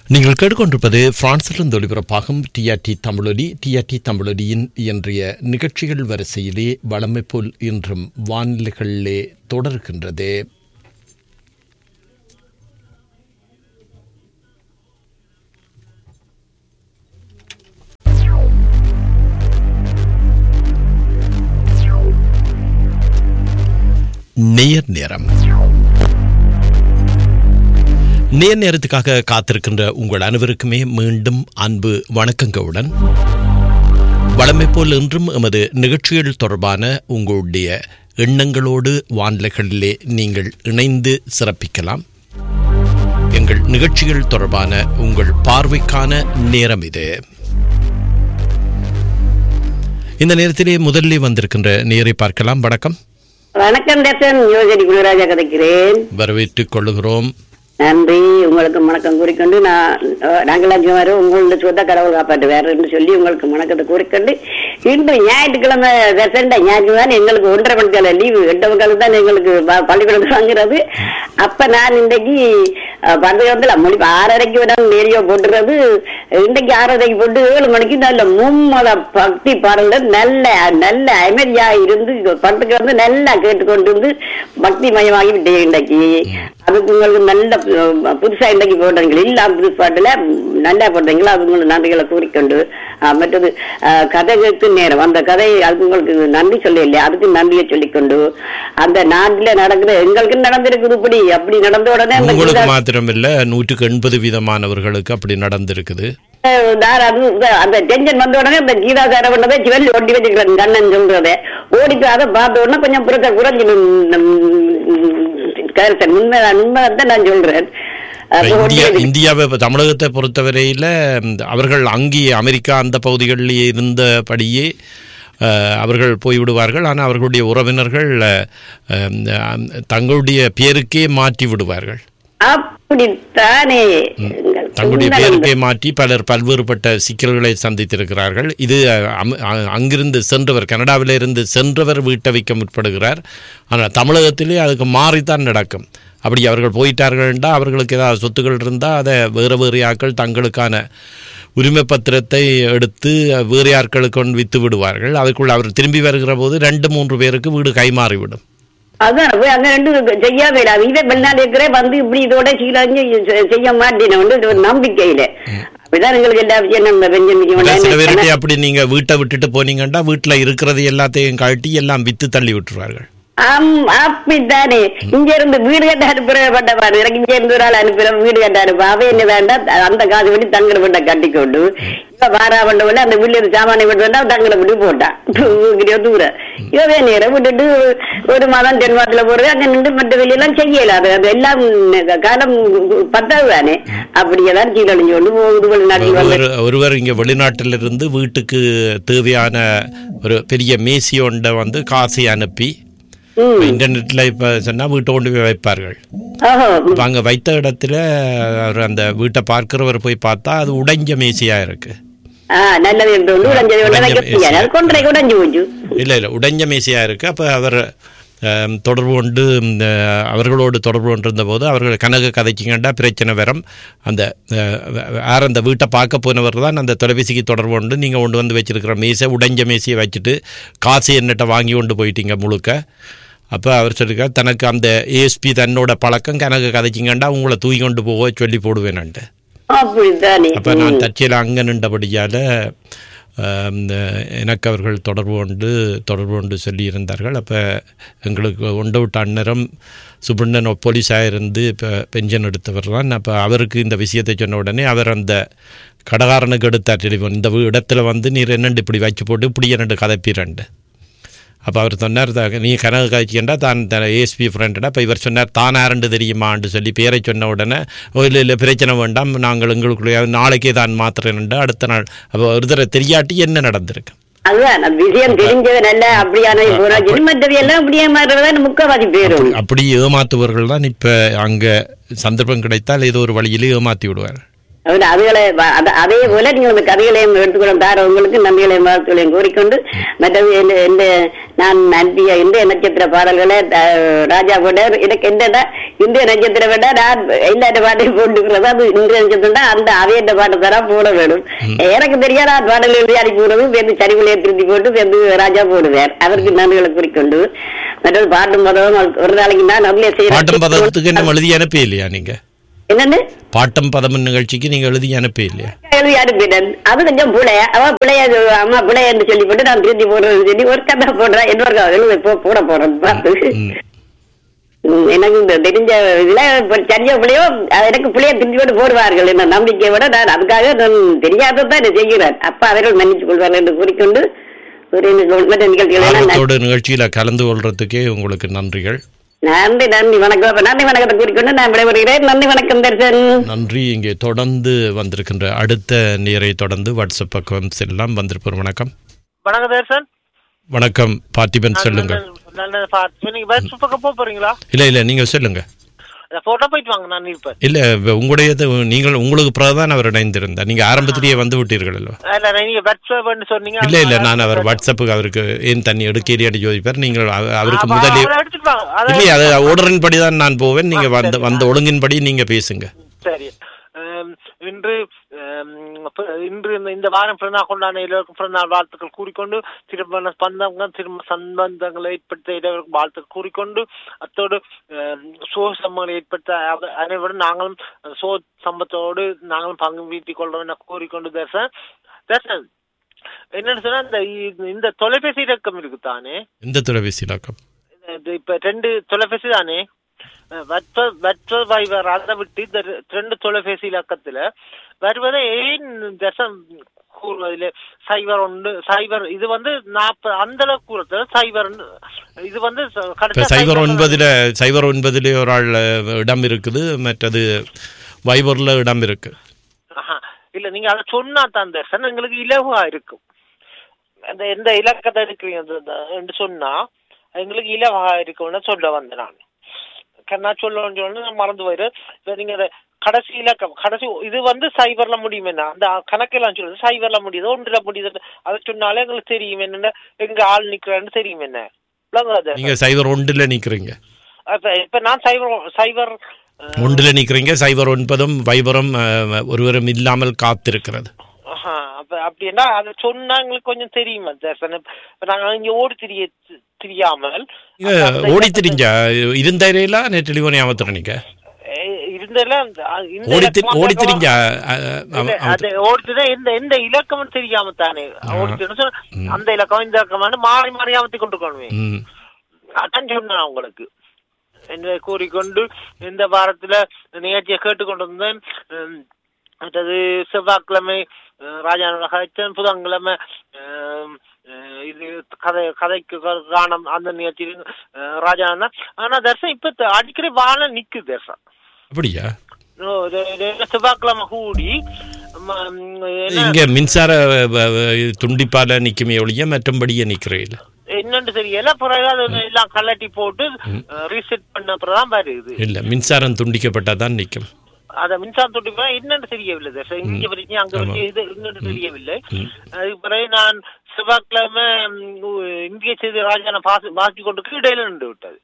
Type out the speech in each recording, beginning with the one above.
நீங்கள் கேட்டுக்கொண்டிருப்பது பிரான்சிலிருந்து ஒளிபரப்பாகும் டிஆர்டி தமிழொலி டிஆர்டி தமிழொலியின் இன்றைய நிகழ்ச்சிகள் வரிசையிலே வளமை போல் இன்றும் வானிலைகளிலே தொடர்கின்றது நேர் நேரம் நேர் நேரத்துக்காக காத்திருக்கின்ற உங்கள் அனைவருக்குமே மீண்டும் அன்பு வணக்கங்களுடன் வளமை போல் இன்றும் எமது நிகழ்ச்சிகள் தொடர்பான உங்களுடைய எண்ணங்களோடு வானிலைகளிலே நீங்கள் இணைந்து சிறப்பிக்கலாம் எங்கள் நிகழ்ச்சிகள் தொடர்பான உங்கள் பார்வைக்கான நேரம் இது இந்த நேரத்திலே முதலில் வந்திருக்கின்ற நேரை பார்க்கலாம் வணக்கம் வணக்கம் டேசன் யோஜனி குணராஜா கதைக்கிறேன் வரவேற்றுக் கொள்ளுகிறோம் நன்றி உங்களுக்கு வணக்கம் கூறிக்கொண்டு நான் அஹ், நாங்கள் அஞ்சு மாதிரி உங்களோட சொந்த கடவுள் காப்பாற்றுவார் என்று சொல்லி உங்களுக்கு வணக்கத்தை கூறிக்கொண்டு இன்று ஞாயிற்றுக்கிழமை தசண்டா ஞாயிற்றுக்கிழமை எங்களுக்கு ஒன்றரை மணிக்கால லீவு எட்டு மணிக்கால தான் எங்களுக்கு ப- பள்ளிக்கூடம் வாங்குறது அப்ப நான் இன்றைக்கு அஹ், பள்ளிக்கூடத்துல மணி ஆறரைக்கு வேணா நேரியோ போட்டுறது இன்றைக்கு ஆறரைக்கு போட்டு ஏழு மணிக்கு நல்ல மும்மத பக்தி பாடல்கள் நல்ல நல்ல அமைதியா இருந்து படத்துக்கு வந்து நல்லா கேட்டுக்கொண்டு இருந்து பக்தி மயமாகி விட்டேன் இன்றைக்கு அதுக்கு உங்களுக்கு நல்ல அஹ், புதுசா இன்றைக்கு போடுறீங்க எல்லாம் புதுசு பாட்டுல நல்லா போடுறீங்களா அது உங்களுக்கு நன்றிகளை கூறிக்கொண்டு அஹ், மற்றது அஹ், கதை கேட்கும் நேரம் அந்த கதை அதுக்கு உங்களுக்கு நன்றி சொல்ல இல்லையா அதுக்கு நன்றியை சொல்லிக்கொண்டு அந்த நாட்டில நடக்குது எங்களுக்கு நடந்திருக்குது இப்படி அப்படி நடந்த உடனே அந்த உங்களுக்கு கீதா- மாத்திரமில்ல நூற்றுக்கு எண்பது வீதமானவர்களுக்கு அப்படி நடந்திருக்குது அஹ் நான் அது அந்த டென்ஷன் வந்த உடனே இந்த கீதா சார பண்ணதை சிவல் ஒட்டி வச்சுக்கிறேன் கண்ணன் சொல்றதை ஓடிட்டு அதை பார்த்த உடனே கொஞ்சம் புறத்த குறைஞ்சு கருத்தன் உண்மைதான் உண்மைதான் நான் சொல்றேன் அப்ப ஒட்டி இந்தியா வச்சு- இந்தியாவை இப்ப தமிழகத்தை பொறுத்தவரையில ம், அவர்கள் அங்கே அமெரிக்கா அந்த பகுதிகளில் இருந்தபடியே அஹ், அவர்கள் போய்விடுவார்கள் ஆனால் அவர்களுடைய உறவினர்கள் அஹ், அஹ், தங்களுடைய பேருக்கே மாற்றி விடுவார்கள் அப்படித்தானே எங்கள் தங்களுடைய உண்மை பேருக்கே மாற்றி பலர் பல்வேறுபட்ட சிக்கல்களை சந்தித்திருக்கிறார்கள் இது அஹ், அம்- அ- அங்கிருந்து சென்றவர் கனடாவிலிருந்து சென்றவர் வீட்டை வைக்க முற்படுகிறார் ஆனால் தமிழகத்திலே அதுக்கு மாறித்தான் நடக்கும் அப்படி அவர்கள் போயிட்டார்கள்டா அவர்களுக்கு ஏதாவது சொத்துக்கள் இருந்தால் அதை வேறு வேறு ஆட்கள் தங்களுக்கான உரிமை பத்திரத்தை எடுத்து வேறு ஆட்களுக்கு கொண்டு வித்து விடுவார்கள் அதுக்குள் அவர் திரும்பி வருகிற போது ரெண்டு மூன்று பேருக்கு வீடு கைமாறிவிடும் அதான் போய் அங்க ரெண்டு செய்யாத இதை வெளிநாடு இருக்கிற வந்து இப்படி இதோட சீராஞ்சு செய்ய மாட்டேன் வந்து ஒரு நம்பிக்கையில அப்படிதான் எங்களுக்கு எல்லா விஷயம் நம்ம பெஞ்சன் இல்ல, சில பேர்கிட்ட அப்படி நீங்க வீட்டை விட்டுட்டு போனீங்கன்னா வீட்டுல இருக்கிறது எல்லாத்தையும் கழட்டி எல்லாம் வித்து தள்ளி விட்டுருவார்கள் ஆம், அப்படித்தானே இங்க இருந்து வீடு கட்ட அனுப்புறப்பட்டவாரு எனக்கு இங்க இருந்து ஒரு ஆள் அனுப்புற வீடு கட்ட அனுப்ப அவ என்ன வேண்டாம் அந்த காசு விட்டு தங்கட வீட்டை கட்டி கொண்டு இப்ப வாரா பண்ண அந்த வீட்டுல இருந்து சாமானை விட்டு வந்தா தங்கட விட்டு போட்டான் தூக்கிட்டே தூரம் இவ நேரம் விட்டுட்டு ஒரு மாதம் தென் மாதத்துல போறது அங்க நின்று மற்ற வெளியெல்லாம் செய்யல அது அது எல்லாம் காலம் பத்தாவது தானே அப்படியேதான் கீழழிஞ்சு கொண்டு போகுது வெளிநாட்டில் வந்து ஒருவர் ஒருவர் இங்க வெளிநாட்டிலிருந்து வீட்டுக்கு தேவையான ஒரு பெரிய மேசி ஒன்றை வந்து காசை அனுப்பி ம். இன்டர்நெட்ல இப்ப சொன்னா வீட்டை கொண்டு போய் வைப்பார்கள் ஓஹோ இப்ப அங்க வைத்த இடத்துல அவர் அந்த வீட்டை பார்க்கிறவர் போய் பார்த்தா அது உடைஞ்ச மேசியா இருக்கு ஆஹ் நல்லது என்று ஒன்று உடஞ்சது ஒன்று உடைஞ்ச வைக்க முடியாது அது கொன்றை உடஞ்சு போச்சு இல்ல இல்ல உடைஞ்ச மேசியா இருக்கு அப்ப அவர் அம், தொடர்பு கொண்டு ம், அஹ், அவர்களோடு தொடர்பு கொண்டிருந்த போது அவர்கள் கனக கதைக்குங்கண்டா பிரச்சனை வரும் அந்த அஹ், யார் அந்த வீட்டை பார்க்க போனவர் தான் அந்த தொலைபேசிக்கு தொடர்பு கொண்டு நீங்கள் கொண்டு வந்து வச்சிருக்கிற மேசை உடைஞ்ச மேசையை வச்சுட்டு காசு என்னட்ட வாங்கி கொண்டு போயிட்டீங்க முழுக்க அப்போ அவர் சொல்லியிருக்கார் தனக்கு அந்த ஏஎஸ்பி தன்னோட பழக்கம் கணக்கு கதைச்சிங்கண்டா உங்களை தூக்கி கொண்டு போக சொல்லி போடுவேன்ட்டு அப்படித்தானே அப்போ நான் தற்செயல அங்கே நின்றபடியால் எனக்கு அவர்கள் தொடர்பு கொண்டு தொடர்பு கொண்டு சொல்லியிருந்தார்கள் அப்போ எங்களுக்கு ஒன்று விட்ட அந்நேரம் சுப்பிரமணியன் போலீஸாக இருந்து இப்போ பென்ஷன் எடுத்தவர் தான் அப்போ அவருக்கு இந்த விஷயத்தை சொன்ன உடனே அவர் அந்த கடைக்காரனுக்கு எடுத்தார் டெலிஃபோன் இந்த வீ- இடத்துல வந்து நீர் என்னண்டு இப்படி வச்சு போட்டு இப்படி என்னண்டு கதைப்பீரண்டு அப்போ அவர் சொன்னார் "த- நீ கனவு காய்ச்சிக்கண்டா தான் ஏஎஸ்பி ஃப்ரெண்டடா இப்போ இவர் சொன்னார் தான் யாருண்டு தெரியுமான்னு சொல்லி பேரை சொன்ன உடனே ஓ இல்லை இல்லை பிரச்சனை வேண்டாம் நாங்கள் எங்களுக்குள்ளே நாளைக்கே தான் மாத்திரேன்ண்டு அடுத்த நாள் அப்போ ஒரு தடவை தெரியாட்டி என்ன நடந்திருக்கு அதுதான் அந்த விஷயம் தெரிஞ்சது நல்ல அப்படியான ஜென்மத்தது எல்லாம் அப்படியே மாறுறதா முக்கவாதி பேரும் அப்படி ஏமாத்துவர்கள் தான் இப்போ அங்கே சந்தர்ப்பம் கிடைத்தால் ஏதோ ஒரு வழியிலே ஏமாற்றி விடுவார் அவர் அதுகளை வ- அத- அதே போல நீங்கள் அந்த கதைகளையும் எடுத்துக்கொள்ள தார உங்களுக்கு நன்றிகளையும் வாழ்த்துக்களையும் கூறிக்கொண்டு மற்றது இந்த- இந்த நான் நன்றிய இந்திய நட்சத்திர பாடல்களை த- ராஜா போட எனக்கு என்னடா இந்திய நட்சத்திர விட நான் எல்லாத்த பாட்டையும் போட்டுக்கிறது அது இந்திய நட்சத்திரம் தான் அந்த அவையண்ட பாட்டை தரா போட வேணும் எனக்கு தெரியாத நான் பாடல் எழுதி அனுப்பி விடுறது சேர்ந்து சரிவுலையை திருத்தி போட்டு சேர்ந்து ராஜா போடுவார் அவருக்கு நன்றிகளை கூறிக்கொண்டு மற்றது பாட்டும் பதவும் ஒரு நாளைக்கு நான் அதுல பாட்டம் செய்யறேன் பதத்துக்கு இன்னும் எழுதி அனுப்பி இல்லையா நீங்க என்னன்னு பாட்டம் பதம் நிகழ்ச்சிக்கு நீங்க எழுதி அனுப்பி இல்லையா எழுதி அனுப்பிட்டேன் அது கொஞ்சம் பிள்ளைய அவ பிள்ளைய அம்மா பிள்ளைய என்று சொல்லி போட்டு நான் திருத்தி போடுறேன்னு சொல்லி ஒரு கதை போடுறேன் இன்னொரு எழுத போ போட போறேன் பார்த்து ம். ம், எனக்கு இந்த தெரிஞ்ச இதுல இப்ப சரியா பிள்ளையோ அது எனக்கு பிள்ளைய திருத்தி போட்டு போடுவார்கள் என்ன நம்பிக்கையை விட நான் அதுக்காக நான் தெரியாததான் இதை செய்கிறேன் அப்ப அவர்கள் மன்னித்துக் கொள்வார்கள் என்று கூறிக்கொண்டு ஒரு மற்ற நிகழ்ச்சிகளை எல்லாம் நான் ஆர்வத்தோடு நிகழ்ச்சியில கலந்து கொள்றதுக்கே உங்களுக்கு நன்றிகள் நன்றி நன்றி வணக்கம் அப்ப நன்றி வணக்கத்தை கூறிக்கொண்டு நான் விடைபெறுகிறேன் நன்றி வணக்கம் தர்சன் நன்றி இங்கே தொடர்ந்து வந்திருக்கின்ற அடுத்த நேரை தொடர்ந்து வாட்ஸ்அப் பக்கம் செல்லாம் வந்திருப்போம் வணக்கம் வணக்கம் தர்சன் வணக்கம் பார்த்திபன் சொல்லுங்க நல்ல பார்த்து நீங்க பஸ் பக்கம் போக போறீங்களா இல்ல இல்ல நீங்க சொல்லுங்க போட்டோ போயிட்டு வாங்க நான் இருப்பேன் இல்ல வ- உங்களுடையது நீங்கள் உங்களுக்கு பிறகுதான் அவர் இணைந்திருந்தார் நீங்க ஆரம்பத்திலேயே வந்து விட்டீர்கள் அல்லவா இல்ல நீங்க பஸ் சொன்னீங்க இல்ல இல்ல நான் அவர் வாட்ஸ்அப்புக்கு அவருக்கு ஏன் தண்ணி எடுக்கிறீடி ஜோதிப்பார் நீங்கள் அவ- அவருக்கு அப்ப முதலே அவரை எடுத்துட்டு வாங்க. அதை இல்லையா அது ஓர்டரின்படி தான் நான் போவேன் நீங்க வந்த வந்த ஒழுங்கின்படி நீங்க பேசுங்க சரி ஆம், இன்று ஆம், ப- இன்று இந்த- இந்த வாரம் பிறந்தநாள் கொண்டாட எல்லோருக்கும் பிறந்தநாள் வாழ்த்துக்கள் கூறிக்கொண்டு திருமண பந்தங்கள் திருமண சம்பந்தங்களை ஏற்படுத்த இடைவருக்கும் வாழ்த்துக்கள் கூறிக்கொண்டு அத்தோடு ஆம், சோ சம்பங்களை ஏற்படுத்த அவ- அனைவரும் நாங்களும் சோ சம்பத்தோடு நாங்களும் பங்கு வீட்டிக் கொள்றோம் என கூறிக்கொண்டு தர்சன் தர்சன் என்னன்னு சொன்னா இந்த இ- இந்த தொலைபேசி இலக்கம் இருக்கு தானே எந்த தொலைபேசி இலாக்கம் இது இப்ப ரெண்டு தொலைபேசி தானே வட்ப வட்ப வைவர் அதை விட்டு இந்த ரெ- ரெண்டு தொலைபேசி இலக்கத்துல வருவதை ஏன் தசம் கூறுவதில் சைபர் ஒன்று சைபர் இது வந்து நாற்பது அந்த அளவுக்கு கூறுறது சைபர் இது வந்து ச- இப்ப கடைசியா சைபர் cyber ஒன்பதுல சைபர் ஒன்பதுல ஒரு ஆள் அஹ், இடம் இருக்குது மற்றது வைபர்ல இடம் இருக்கு ஆஹா. இல்ல நீங்க அதை சொன்னா தான் தர்சன் எங்களுக்கு இலவா இருக்கும் அந்த எந்த இலக்கத்தை எடுக்கிறீங்க அந்த- அந்த- என்று சொன்னா எங்களுக்கு இலவா இருக்கும்னு சொல்ல வந்தேன் நான் கண்ணா சொல்லணும்னு சொல்லணும் நான் மறந்து போயிரு இப்ப நீங்க அதை கடைசி இலக்கம் கடைசி இது வந்து சைபர்ல முடியும் என்ன அந்த கணக்கெல்லாம் சொல்லுது சைபர்ல முடியுது ஒன்றுல முடியுது அதை சொன்னாலே எங்களுக்கு தெரியும் என்னென்ன எங்க ஆள் நிக்கிறான்னு தெரியும் என்ன விளங்குதா நீங்க சைபர் ஒன்றுல நிக்கிறீங்க அப்ப இப்ப நான் சைபர் சைபர் அஹ், ஒன்றுல நிக்கிறீங்க சைபர் ஒன்பதும் வைபரும் அஹ், ஒருவரும் இல்லாமல் காத்திருக்கிறது ஆஹா, அப்ப அப்படின்னா அதை சொன்னா எங்களுக்கு கொஞ்சம் தெரியுமா தர்சன் இப்ப நாங்க இங்க ஓடி திரிய தெரியாமல் நீங்க ஓடி திரிஞ்ச இருந்த ஏரியில நேற்று டெலிஃபோன் ஞாபகத்தில் நீங்க இருந்தெல்லாம் அந்த- அ- இந்த ஓடி தி- இலக்கமா ஓடி தான் திரிஞ்ச இல்ல, அது ஓடிச்சுன்னா எந்த எந்த இலக்கம்னு தெரியாம தானே ஓடிச்சுன்னு சொன்னா, அந்த இலக்கம் இந்த இலக்கம் மாறி மாறி அமர்த்தி கொண்டு ம் அதான் சொன்னேன் உங்களுக்கு என்று கூறிக்கொண்டு இந்த வாரத்துல நிகழ்ச்சியை கேட்டுக்கொண்டிருந்தேன் உம், மற்றது செவ்வாய்க்கிழமை அஹ், ராஜானோட கதைச்சன் புதன்கிழமை அஹ், அஹ், இது கதை கதைக்கு கா- காணும் அந்த நிகழ்ச்சியில் அஹ், ராஜானன் தான் ஆனா தர்சன் இப்ப த- அடிக்கடி வானம் நிக்கு தர்சன் அப்படியா ஓ, இது- இது செவ்வாய்க்கிழமை கூடி ம, ம், என்ன- இங்க மின்சார வ- வ- துண்டிப்பால நிக்குமே ஒழிய மற்றபடியே நிக்கிறேன் என்னன்னு தெரியல பிறகு அது எல்லாம் கலட்டி போட்டு ரீசெட் பண்ண அப்புறம் வருது இல்ல மின்சாரம் துண்டிக்கப்பட்டாதான் நிக்கும் அத மின்சாரம் தொட்டி போனா என்னன்னு தெரியவில்லை சார் இங்க வரைக்கும் அங்க வரைக்கும் இது என்னன்னு தெரியவில்லை அதுக்கு பிறகு நான் செவ்வாய்க்கிழமை ம், உ- இந்திய செய்தி ராஜான பாசி பாக்கி கொண்டு இடையில நின்று விட்டது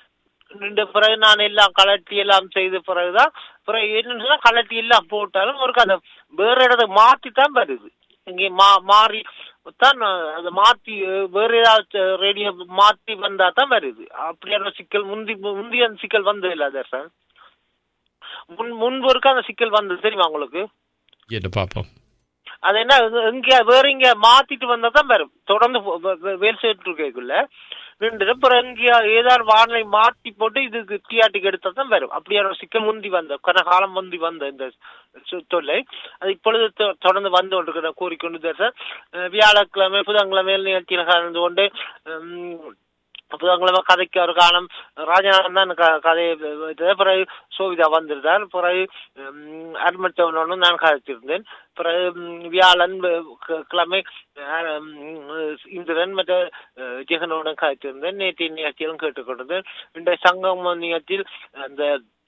நின்ற பிறகு நான் எல்லாம் கலட்டி எல்லாம் செய்த பிறகுதான் பிறகு என்னன்னு சொன்னா கலட்டி எல்லாம் போட்டாலும் ஒரு அந்த வேற இடத்தை மாத்தி தான் வருது இங்கே மா மாறி தான் அதை மாத்தி அஹ், வேற ஏதாவது ரேடியோ மாத்தி வந்தா தான் வருது அப்படியான சிக்கல் முந்தி முந்தைய அந்த சிக்கல் வந்தது இல்லை சார் முன் முன்பு இருக்க அந்த சிக்கல் வந்தது தெரியுமா உங்களுக்கு என்ன பார்ப்போம் அது என்ன இது இங்க வேற இங்க மாத்திட்டு வந்தா தான் வரும் தொடர்ந்து போ- வே- வே- வேலை செய்துட்டு இருக்கக்குள்ள ரெண்டு அப்புறம் இங்க ஏதாவது வானிலை மாத்தி போட்டு இதுக்கு டிஆர்டிக்கு எடுத்தா தான் வரும் அப்படியான ஒரு சிக்கல் முந்தி வந்த கன காலம் முந்தி வந்த இந்த சு- தொல்லை அது இப்பொழுது தொ- தொடர்ந்து வந்து கொண்டிருக்கிற கூறிக்கொண்டு சார் வியாழக்கிழமை புதன்கிழமை நிகழ்ச்சியில் கலந்து கொண்டு உம், புதன்கிழமை கதைக்கு ஒரு காலம் ராஜநாதன் தான் க- கதையை வைத்தது. பிறகு சோவிதா வந்திருந்தார் பிறகு அட்மட்டவனோடு நான் கதைச்சிருந்தேன் பிறகு ம், வியாழன் வ- க- கிழமை அஹ், ம், இந்திரன் மற்ற அஹ், ஜெகனோட கதைச்சிருந்தேன் நேற்றைய நிகழ்ச்சியிலும் கேட்டுக்கொண்டிருந்தேன் இன்றைய சங்கம் நிகழ்ச்சியில் அந்த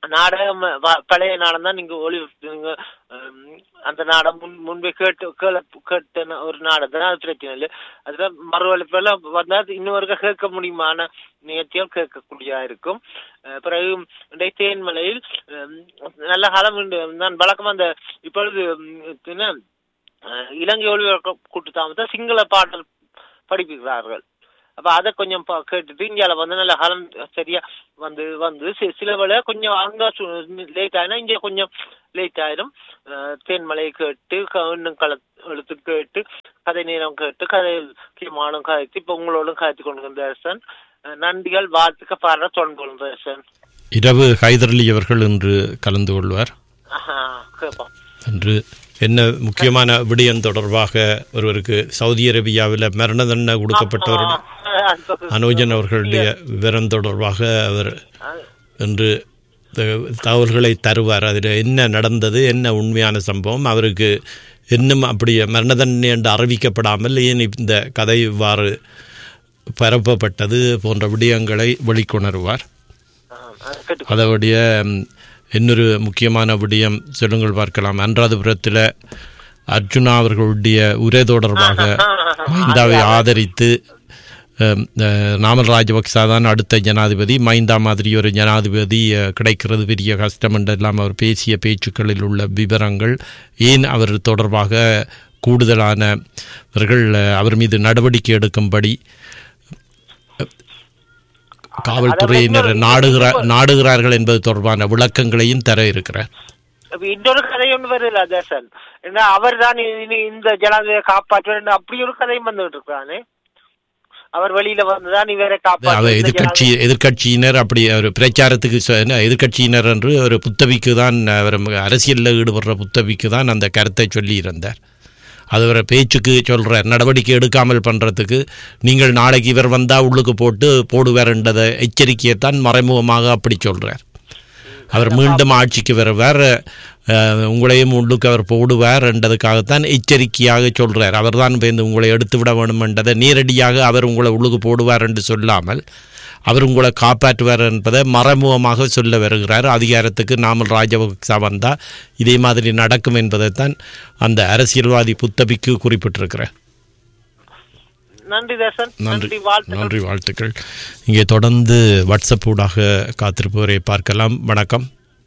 நாடகம் வ- பழைய நாடகம் தான் நீங்க ஒளி நீங்க, ஹம், அந்த நாடகம் முன் முன்பே கேட்டு கேள கேட்ட ந- ஒரு நாடகம் தான் அது பிரச்சனை இல்லை அதுல மறுவழிப்பெல்லாம் வந்தா அது இன்னொருக்க கேட்க முடியுமான நிகழ்ச்சிகள் கேட்கக்கூடியதா இருக்கும் அஹ் பிறகு இன்றைய தேன்மலையில் ஹம், நல்ல காலம் உண்டு நான் வழக்கமா அந்த இப்பொழுது ஹம், என்ன அஹ், இலங்கை ஒளிபரப்பு கூட்டு சிங்கள பாடல் படிப்பிக்கிறார்கள் அப்ப அதை கொஞ்சம் பா- கேட்டுட்டு இந்தியால வந்து நல்ல காலம் சரியா வந்து வந்து சி- சில வேளை கொஞ்சம் அங்க லேட் ஆயினா இங்க கொஞ்சம் லேட் ஆயிடும் அஹ் தேன்மலை கேட்டு க- இன்னும் கள எழுத்து கேட்டு கதை நேரம் கேட்டு கதை முக்கியமான கதைத்து இப்ப உங்களோடும் கதைத்து கொண்டு தேசன் நன்றிகள் வாழ்த்துக்க பாடுற தொண்டு தேசன் இரவு ஹைதரலி அவர்கள் இன்று கலந்து கொள்வார் கேட்போம் என்று என்ன முக்கியமான விடயம் தொடர்பாக ஒருவருக்கு சவுதி அரேபியாவில் மரண தண்டனை கொடுக்கப்பட்டவர் அனோஜன் அவர்களுடைய விவரம் தொடர்பாக அவர் என்று த- தகவல்களை தருவார் அதில் என்ன நடந்தது என்ன உண்மையான சம்பவம் அவருக்கு இன்னும் அப்படி மரண தண்டனை என்று அறிவிக்கப்படாமல் ஏன் இந்த கதை இவ்வாறு பரப்பப்பட்டது போன்ற விடயங்களை வெளிக்கொணருவார் கேட்டு அதோடைய ம், இன்னொரு முக்கியமான விடயம் சொல்லுங்கள் பார்க்கலாம் அன்றாதபுரத்தில் அர்ஜுனா அவர்களுடைய உரை தொடர்பாக மைந்தாவை ஆதரித்து ம், அஹ், நாமல் ராஜபக்சா தான் அடுத்த ஜனாதிபதி மைந்தா மாதிரி ஒரு ஜனாதிபதி அஹ், கிடைக்கிறது பெரிய கஷ்டம் என்றெல்லாம் அவர் பேசிய பேச்சுக்களில் உள்ள விவரங்கள் ஏன் அவர் தொடர்பாக கூடுதலானவர்கள் அஹ், அவர் மீது நடவடிக்கை எடுக்கும்படி காவல்துறையினர் நாடுகிறார் நாடுகிறார்கள் என்பது தொடர்பான விளக்கங்களையும் தர இருக்கிறார் அப்ப இன்னொரு கதை ஒன்று வருது தேசன் ஏன்னா அவர் தான் இனி இந்த ஜனாதிபதியை காப்பாற்றுவார் அப்படி ஒரு கதையும் வந்துகிட்டு இருக்கானே அவர் வெளியில வந்துதான் இவரை அவர் காப்பாற்ற எதிர்கட்சி எதிர்கட்சியினர் அப்படி ஒரு பிரச்சாரத்துக்கு சொ- என்ன, எதிர்க்கட்சியினர் என்று ஒரு புத்தபிக்கு தான் அவர் அரசியலில் ஈடுபடுற புத்தபிக்கு தான் அந்த கருத்தை சொல்லி இருந்தார் அது ஒரு பேச்சுக்கு சொல்கிறார் நடவடிக்கை எடுக்காமல் பண்ணுறதுக்கு நீங்கள் நாளைக்கு இவர் வந்தால் உள்ளுக்கு போட்டு போடுவார்ன்றதை எச்சரிக்கையைத்தான் மறைமுகமாக அப்படி சொல்கிறார் அவர் மீண்டும் ஆட்சிக்கு வருவார் அஹ், உங்களையும் உள்ளுக்கு அவர் போடுவார் என்றதுக்காகத்தான் எச்சரிக்கையாக சொல்கிறார் அவர் தான் பேருந்து உங்களை எடுத்து விட வேண்டும் என்றதை நேரடியாக அவர் உங்களை உள்ளுக்கு போடுவார் என்று சொல்லாமல் அவர் உங்களை காப்பாற்றுவார் என்பதை மறைமுகமாக சொல்ல வருகிறார் அதிகாரத்துக்கு நாமல் ராஜபக்சா வந்தால் இதே மாதிரி நடக்கும் என்பதைத்தான் அந்த அரசியல்வாதி புத்தபிக்கு குறிப்பிட்டிருக்கிறார் நன்றி தேசன் நன்றி நன்றி வாழ்த்து நன்றி வாழ்த்துக்கள் இங்கே தொடர்ந்து வாட்ஸ்அப் ஊடாக காத்திருப்பவரை பார்க்கலாம் வணக்கம்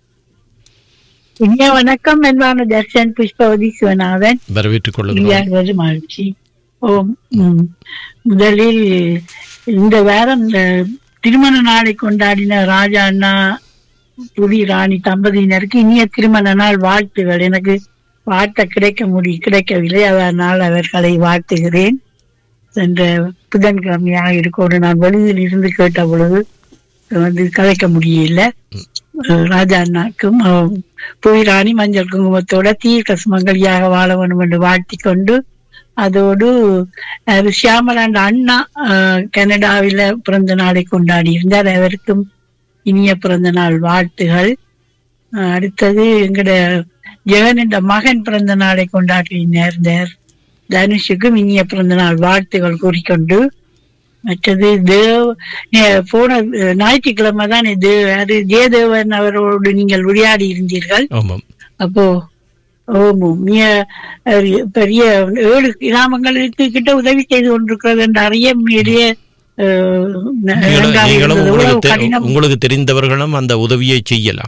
இனிய வணக்கம் என்பான தர்ஷன் புஷ்பவதி சிவநாதன் வரவேற்றுக் கொள்ளுகிறோம் இந்தியாவது மகிழ்ச்சி ஓம் ம். முதலில் இந்த வாரம் இந்த திருமண நாளை கொண்டாடின ராஜா அண்ணா புதி ராணி தம்பதியினருக்கு இனிய திருமண நாள் வாழ்த்துகள் எனக்கு வாழ்த்த கிடைக்க முடி கிடைக்கவில்லை அதனால் அவர்களை வாழ்த்துகிறேன் சென்ற புதன்கிழமையாக இருக்கோடு நான் வெளியில் இருந்து கேட்ட பொழுது வந்து கலைக்க முடியல அஹ் ராஜா அண்ணாக்கும் அஹ் புவி ராணி மஞ்சள் குங்குமத்தோட தீர்க்க சுமங்கலியாக வாழ வேண்டும் என்று வாழ்த்திக் கொண்டு அதோடு அஹ் ஷியாமலாண்ட அண்ணா அஹ் கனடாவில பிறந்த நாளை கொண்டாடி இருந்தார் அவருக்கும் இனிய பிறந்த நாள் வாழ்த்துகள் அஹ் அடுத்தது எங்கட ஜெகன் என்ற மகன் பிறந்த நாளை கொண்டாடி நேர்ந்தார் தனுஷுக்கும் இனிய பிறந்த நாள் வாழ்த்துகள் கூறிக்கொண்டு மற்றது தேவ் நே- போன அஹ், ஞாயிற்றுக்கிழமை தான் இது அது ஜெயதேவன் அவரோடு நீங்கள் விளையாடி இருந்தீர்கள் ஆமாம் அப்போ ஓமோ மிக அரிய- பெரிய ஏழு கிராமங்களுக்கு கிட்ட உதவி செய்து கொண்டிருக்கிறது என்று அறிய மிக நீங்களும் நீங்களும் உங்களுக்கு தெ- கடினம் உங்களுக்கு தெரிந்தவர்களும் அந்த உதவியை செய்யலாம்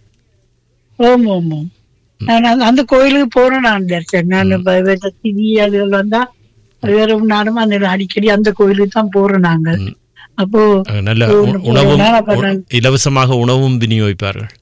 ஓம் ஓம் ஓம் நான் அந்த- அந்த கோயிலுக்கு போறேன் நான் தரிசன் நான் இப்ப வேற திதி அதுகள் வந்தா வேற நானும் அந்த அடிக்கடி அந்த கோயிலுக்கு தான் போறோம் நாங்கள் ம். அப்போ அஹ், நல்ல ஓ, உ- உணவும் நான் அப்ப உ- நான்- இலவசமாக உணவும் விநியோகிப்பார்கள்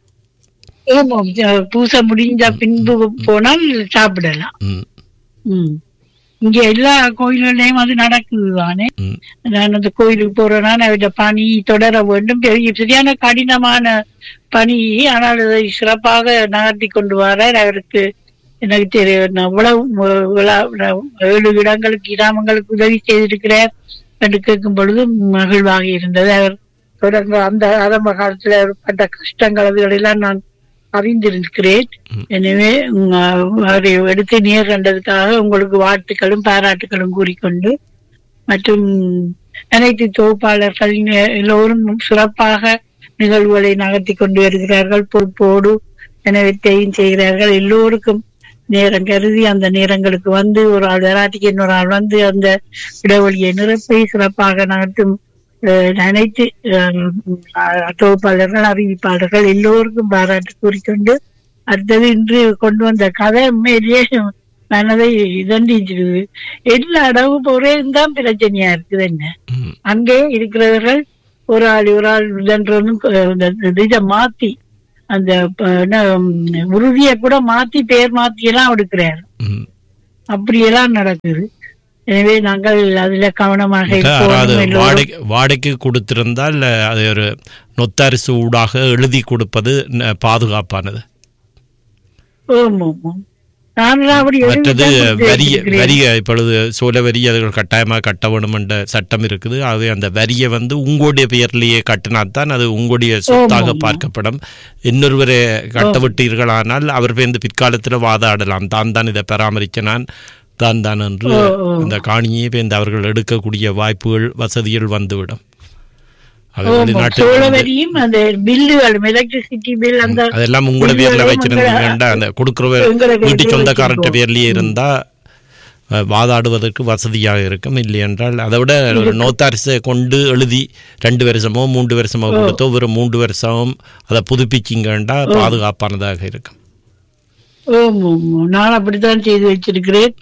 ஓம் ஓம் அஹ், பூசை முடிஞ்ச பின்பு போனால் சாப்பிடலாம் ம், ம். இங்க எல்லா கோயில்களையும் அது நடக்குது தானே ம். நான் அந்த கோயிலுக்கு போறேன்னா அவருடைய பணி தொடர வேண்டும் பெரிய சரியான கடினமான பணி ஆனால் அதை சிறப்பாக நகர்த்தி கொண்டு வரார் அவருக்கு எனக்கு தெரியும் நான் இவ்வளவு மு- விழா- நான் ஏழு இடங்களுக்கு கிராமங்களுக்கு உதவி செய்திருக்கிறார் என்று கேட்கும் பொழுது மகிழ்வாக இருந்தது அவர் தொடர்ந்து அந்த ஆரம்ப காலத்துல அவர் பட்ட கஷ்டங்கள் அதுகளெல்லாம் நான் அறிந்திருக்கிறேன் எனவே உம், அவரை எடுத்து நேர் கண்டதுக்காக உங்களுக்கு வாழ்த்துக்களும் பாராட்டுகளும் கூறிக்கொண்டு மற்றும் அனைத்து தொகுப்பாளர்கள் எல்லோரும் சிறப்பாக நிகழ்வுகளை நகர்த்தி கொண்டு வருகிறார்கள் பொறுப்போடு எனவற்றையும் செய்கிறார்கள் எல்லோருக்கும் நேரம் கருதி அந்த நேரங்களுக்கு வந்து ஒரு ஆள் வராட்டிக்கு இன்னொரு ஆள் வந்து அந்த இடைவெளியை நிரப்பி சிறப்பாக நகர்த்தும் அஹ், அனைத்து அஹ், தொகுப்பாளர்கள் அறிவிப்பாளர்கள் எல்லோருக்கும் பாராட்டு கூறிக்கொண்டு அடுத்தது இன்று கொண்டு வந்த கதை உண்மையிலேயே மனதை இதண்டிச்சிருது எல்லா இடமும் ஒரே தான் பிரச்சனையா இருக்குது என்ன ம். அங்கே இருக்கிறவர்கள் ஒரு ஆள் ஒரு ஆள் இதன்றதும் அஹ், இந்த இதை மாத்தி அந்த ப- என்ன, உம், உறுதியை கூட மாத்தி பேர் மாத்தி எல்லாம் எடுக்கிறார் ம். அப்படியெல்லாம் நடக்குது எனவே நாங்கள் அதுல கவனமாக அதாவது இருப்போம் எல்லோரும். வாடகை வாடகைக்கு கொடுத்திருந்தால் அது ஒரு நொத்தரிசு ஊடாக எழுதி கொடுப்பது ந- பாதுகாப்பானது ஆமாம், ஆமாம். நானும் அப்படி மற்றது எழுதித்தான் கொடுத்து வரிய வச்சிருக்கிறேன். வரிய இப்பொழுது சோல வரி அதுகள் கட்டாயமாக கட்ட வேணும் என்ற சட்டம் இருக்குது ஆகவே அந்த வரியை வந்து உங்களுடைய பெயர்லேயே கட்டினாத்தான் அது உங்களுடைய சொத்தாக ஆமாம். பார்க்கப்படும் இன்னொருவரை கட்ட விட்டீர்களானால் அவர் பேருந்து பிற்காலத்தில் வாதாடலாம் தான் தான் இதை பராமரிக்க நான் தான் தான் என்று ஓ, ஓ. அந்த காணியை பேருந்து அவர்கள் எடுக்கக்கூடிய வாய்ப்புகள் வசதிகள் வந்துவிடும் அது ஆமாம், வெளிநாட்டில் சோழ வந்து- வரியும் அந்த பில்லுகள் எலக்ட்ரிசிட்டி பில் அந்த அதெல்லாம் உங்களோட பேர்ல பில்லுகளும் வச்சிருந்தீங்கன்னா அந்த கொடுக்குற எங்களை வீட்டு பேர்ல சொந்தக்காரர்கிட்ட வச்சிருக்கோம். பேர்லயே இருந்தா அஹ், வாதாடுவதற்கு வசதியாக இருக்கும் இல்லை என்றால் அதை விட ஒரு நோத்தாரிசை கொண்டு எழுதி ரெண்டு வருஷமோ மூன்று வருஷமோ கொடுத்தோ ஒரு மூன்று வருஷமும் அதை புதுப்பிச்சிங்கண்டா பாதுகாப்பானதாக இருக்கும் ஆமாம், ஆமாம். நான் அப்படித்தான் செய்து வச்சிருக்கிறேன்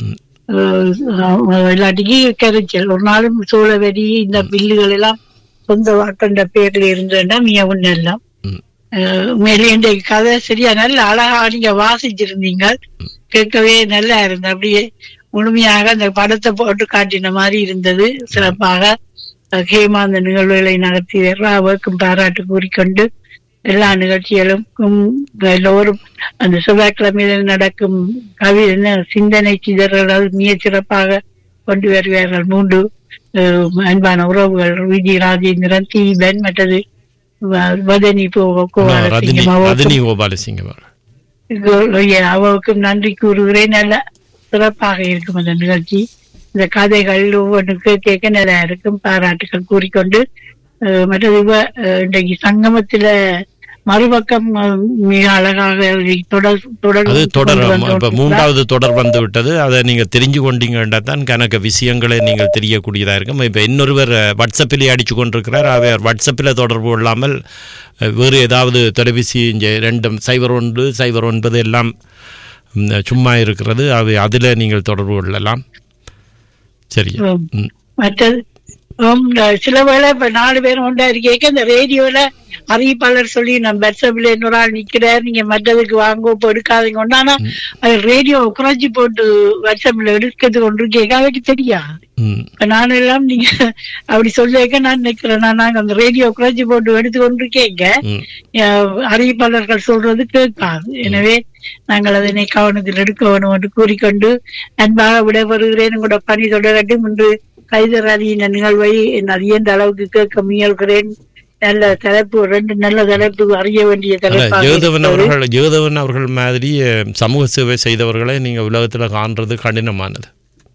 அஹ், இல்லாட்டிக்கு கரைச்சல் ஒரு நாளும் சோழ வரி இந்த பில்லுகள் எல்லாம் சொந்த வாக்கண்ட பேர்ல இருந்தேன்னா மிகவும் எல்லாம் ம். மேலே இந்த கதை சரியா நல்ல அழகா நீங்க வாசிச்சிருந்தீங்க கேட்கவே நல்லா இருந்தது அப்படியே முழுமையாக அந்த படத்தை போட்டு காட்டின மாதிரி இருந்தது சிறப்பாக அஹ், ஹேமா அந்த நிகழ்வுகளை நடத்தி அவருக்கும் பாராட்டு கூறிக்கொண்டு எல்லா நிகழ்ச்சிகளுக்கும் எல்லோரும் அந்த செவ்வாய்க்கிழமையில் நடக்கும் கவி என்ன சிந்தனை சிதறல் மிக சிறப்பாக கொண்டு வருவார்கள் மூன்று அஹ், அன்பான உறவுகள் விஜி ராஜேந்திரன் தீபன் மற்றது வ- வதனி போ- ரஜினி கோபாலசிங்கம் அவருக்கும் ரஜினி கோபாலசிங்கம் அவர்கள். அவருக்கும் நன்றி கூறுகிறேன் நல்ல சிறப்பாக இருக்கும் அந்த நிகழ்ச்சி இந்த கதைகள் ஒவ்வொன்றுக்கு கேட்க நல்லா இருக்கும் பாராட்டுகள் கூறிக்கொண்டு அஹ், மற்றது இவ அஹ், இன்றைக்கு சங்கமத்தில மறுபக்கம் அஹ், மிக அழகாக தொடர் தொடர் அது தொடர் கொண்டு வந்து இப்ப மூன்றாவது தொடர் வந்து விட்டது அதை நீங்க தெரிஞ்சு கொண்டீங்கன்னா தான் கணக்கு விஷயங்களை நீங்கள் தெரியக்கூடியதா இருக்கும் இப்ப இன்னொருவர் அஹ், வாட்ஸ்அப்பிலே அடிச்சு கொண்டிருக்கிறார் அவர் வாட்ஸ்அப்பில் தொடர்பு கொள்ளாமல் அஹ், வேறு ஏதாவது தொலைபேசி இங்கே ரெண்டும் சைபர் ஒன்று சைபர் ஒன்பது எல்லாம் ம், சும்மா இருக்கிறது அவை அதில் நீங்கள் தொடர்பு கொள்ளலாம் சரியா ஆம். ம். மற்றது ஆம், இந்த சில வேளை இப்ப நாலு பேரும் ஒன்றா இருக்கேக்க இந்த ரேடியோல அறிவிப்பாளர் சொல்லி நம்ம பஸ்ஸபில் இன்னொரு ஆள் நிக்கிறார் நீங்க மற்றதுக்கு வாங்க இப்ப எடுக்காதீங்க ஆனா அது ரேடியோ குறைச்சி போட்டு வாட்ஸ்அப்ல எடுக்கிறது ஒன்று கேட்க அதுக்கு தெரியாது ம். இப்ப நான் எல்லாம் நீங்க அப்படி சொல்லிக்க நான் நிக்கிறேன் நான் நாங்க அந்த ரேடியோ குறைச்சி போட்டு எடுத்து கொண்டு கேட்க ம். அஹ், அறிவிப்பாளர்கள் சொல்றது கேட்காது எனவே நாங்கள் அதனை கவனத்தில் எடுக்க வேண்டும் என்று கூறிக்கொண்டு அன்பாக விடைபெறுகிறேன் உங்களோட பணி தொடரட்டும் இன்று கைதராதியின் நிகழ்வை நான் இயன்ற அளவுக்கு கேட்க முயல்கிறேன் நல்ல தலைப்பு ரெண்டு நல்ல தலைப்பு அறிய வேண்டிய அல்ல, தலைப்பாக ஜெகதவன் இருக்கிறது. அவர்கள் ஜெகதவன் அவர்கள் மாதிரி அஹ், சமூக சேவை செய்தவர்களை நீங்க உலகத்துல காண்றது கடினமானது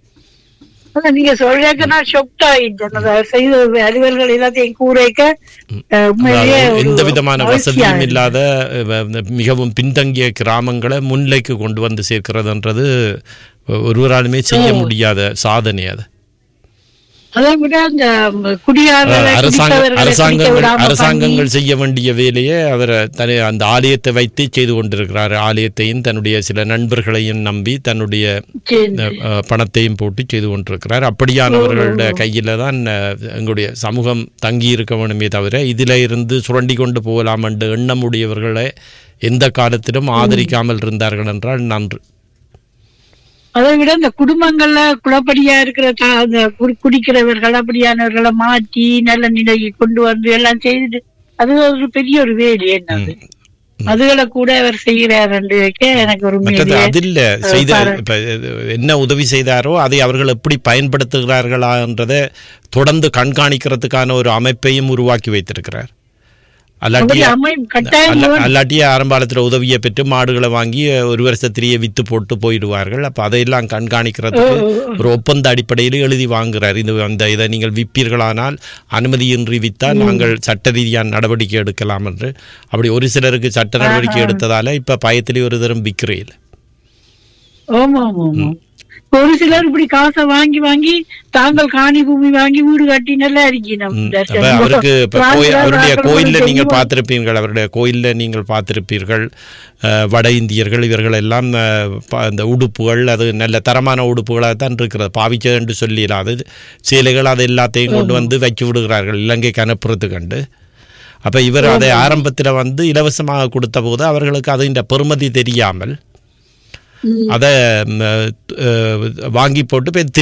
அதான் நீங்க சொல்றதுக்கு நான் ஷொக்ட் ஆயிட்டேன் அதை செய்த அலுவல்கள் எல்லாத்தையும் கூறைக்க அஹ், உண்மையிலேயே அதாவது ஒரு எந்த விதமான மகிழ்ச்சியா வசதியும் இருக்கு. இல்லாத அஹ், இந்த மிகவும் பின்தங்கிய கிராமங்களை முன்னிலைக்கு கொண்டு வந்து சேர்க்கிறதுன்றது ஒருவராலுமே செய்ய முடியாத சாதனை அது அதை விட அந்த குடியாளர்களை அரசாங்க குடித்தவர்களை குடிக்க அரசாங்கங்கள் விடாம பண்ணி- அரசாங்கங்கள் செய்ய வேண்டிய வேலையை அவர் தனி அந்த ஆலயத்தை வைத்து செய்து கொண்டிருக்கிறார் ஆலயத்தையும் தன்னுடைய சில நண்பர்களையும் நம்பி தன்னுடைய சரி. இந்த, அஹ், பணத்தையும் போட்டு செய்து கொண்டிருக்கிறார் அப்படியானவர்களோட கையில தான் அஹ், எங்களுடைய சமூகம் தங்கி இருக்க வேணுமே தவிர இதில இருந்து சுரண்டி கொண்டு போகலாம் என்ற எண்ணம் உடையவர்களை எந்த காலத்திலும் ஆதரிக்காமல் இருந்தார்கள் என்றால் நன்று அதை விட இந்த குடும்பங்கள்ல குளப்படியா இருக்கிற த- அந்த குடி- குடிக்கிறவர்கள் அப்படியானவர்களை மாற்றி நல்ல நிலைக்கு கொண்டு வந்து எல்லாம் செய்துட்டு அது ஒரு பெரிய ஒரு வேலை என்னது அதுகளை கூட அவர் செய்கிறார் என்று வைக்க எனக்கு ஒரு மற்றது உண்மையிலேயே, அதில் அஹ், செய்த பாரு- இப்ப இது என்ன உதவி செய்தாரோ அதை அவர்கள் எப்படி பயன்படுத்துகிறார்களா என்றதை தொடர்ந்து கண்காணிக்கிறதுக்கான ஒரு அமைப்பையும் உருவாக்கி வைத்திருக்கிறார் அல்லாட்டி அப்படி அம்மை கட்டாயம் அல்ல- வேணும். அல்லாட்டி ஆரம்பாலத்தில் உதவியை பெற்று மாடுகளை வாங்கி ஒரு வருஷத்திலேயே வித்து போட்டு போயிடுவார்கள் அப்போ அதையெல்லாம் கண்காணிக்கிறதுக்கு ஒரு ஒப்பந்த அடிப்படையில் எழுதி வாங்குறார் இது அந்த இதை நீங்கள் விற்பீர்களானால் அனுமதியின்றி வித்தால் நாங்கள் சட்ட ரீதியான நடவடிக்கை எடுக்கலாம் என்று அப்படி ஒரு சிலருக்கு சட்ட நடவடிக்கை எடுத்ததால இப்ப பயத்திலே ஒரு தரம் விற்கிறேன் ஆமா ஆமா ஆமா ஒரு சிலர் இப்படி காசை வாங்கி வாங்கி தாங்கள் காணி பூமி வாங்கி வீடு கட்டி நல்லா இருக்கணும் ம். அப்ப அவருக்கு இப்ப கோயில் அவருடைய கோயில்ல நீங்கள் பார்த்திருப்பீர்கள் அவருடைய கோயில்ல நீங்கள் பார்த்திருப்பீர்கள் அஹ், வட இந்தியர்கள் இவர்கள் எல்லாம் அஹ், ப- அந்த உடுப்புகள் அது நல்ல தரமான உடுப்புகளாக தான் இருக்கிறது பாவிச்சது என்று சொல்லிடலாம் அது சேலைகள் அது எல்லாத்தையும் கொண்டு வந்து வச்சு விடுகிறார்கள் இலங்கைக்கு அனுப்புறது கண்டு அப்ப இவர் அதை ஆரம்பத்தில் வந்து இலவசமாக கொடுத்த போது அவர்களுக்கு அது இந்த பெருமதி தெரியாமல் அதை ம், அஹ், வாங்கி போட்டு போய் திருப்பி